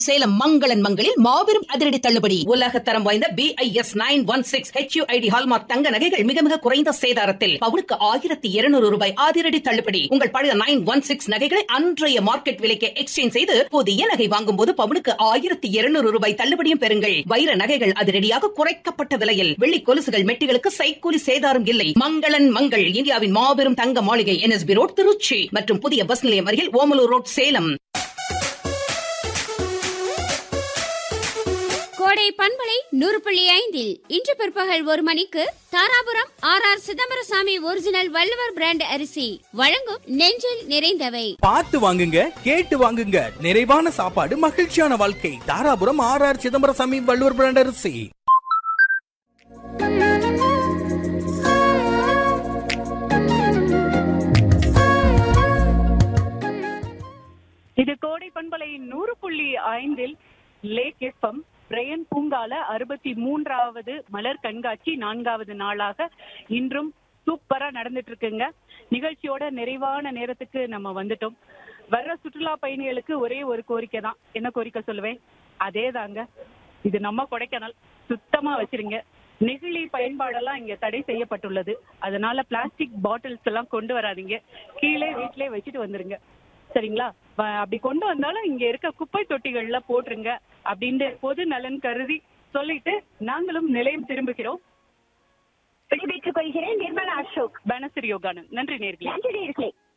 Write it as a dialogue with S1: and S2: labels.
S1: சேலம் மங்களன் மங்களில் மாபெரும் அதிரடி தள்ளுபடி உலக தரம் வாய்ந்த B I S nine one six HUID hallmark தங்க நகைகள் மிக மிக குறைந்த சேதாரத்தில் பவுனுக்கு ஆயிரத்தி இருநூறு ரூபாய் அதிரடி தள்ளுபடி உங்கள் பழைய நைன் ஒன் சிக்ஸ் நகைகளை அன்றைய மார்க்கெட் விலைக்கு எக்ஸ்சேஞ்ச் செய்து புதிய நகை வாங்கும் போது பவுனுக்கு ஆயிரத்தி இருநூறு ரூபாய் தள்ளுபடியும் பெறுங்கள் வைர நகைகள் அதிரடியாக குறைக்கப்பட்ட விலையில் வெள்ளி கொலுசுகள் மெட்டிகளுக்கு சைக்கூலி சேதாரம் இல்லை மங்களன் மங்கள் இந்தியாவின் மாபெரும் தங்க மாளிகை என்எஸ்பி ரோட் திருச்சி மற்றும் புதிய பஸ் நிலையம் அருகில் ஓமலூர் ரோட் சேலம்
S2: கோடை பண்பலை நூறு புள்ளி ஐந்தில் இன்று பிற்பகல் ஒரு மணிக்கு Dharapuram R R Chidambarasamy original Valluvar brand அரிசி வழங்கும் நெஞ்சில் நிறைந்தவை
S3: பார்த்து வாங்குங்க கேட்டு வாங்குங்க நிறைவான சாப்பாடு மகிழ்ச்சியான வாழ்க்கை Dharapuram R R Chidambarasamy Valluvar brand அரிசி
S4: இது கோடை பண்பலை நூறு புள்ளி ஐந்தில் லேக் எஃப்எம் பிரையன் பூங்கால அறுபத்தி மூன்றாவது மலர் கண்காட்சி நான்காவது நாளாக இன்றும் சூப்பரா நடந்துட்டு இருக்குங்க நிகழ்ச்சியோட நிறைவான நேரத்துக்கு நம்ம வந்துட்டோம் வர்ற சுற்றுலா பயணிகளுக்கு ஒரே ஒரு கோரிக்கை தான் என்ன கோரிக்கை சொல்லுவேன் அதே தாங்க இது நம்ம கொடைக்கானல் சுத்தமா வச்சிருங்க நெகிழி பயன்பாடெல்லாம் இங்க தடை செய்யப்பட்டுள்ளது அதனால பிளாஸ்டிக் பாட்டில்ஸ் எல்லாம் கொண்டு வராதீங்க கீழே வீட்டிலே வச்சுட்டு வந்துருங்க சரிங்களா வ- அப்படி கொண்டு வந்தாலும் இங்க இருக்க குப்பை தொட்டிகள்ல போட்டுருங்க அப்படின்ட்டு பொது நலன் கருதி சொல்லிட்டு நாங்களும் நிலையம் திரும்புகிறோம்
S5: விடைபெற்றுக் கொள்கிறேன் நிர்மலா அசோக்
S4: பனசரி யோகானந்த் நன்றி நேர்களே
S5: நன்றி நேர்களே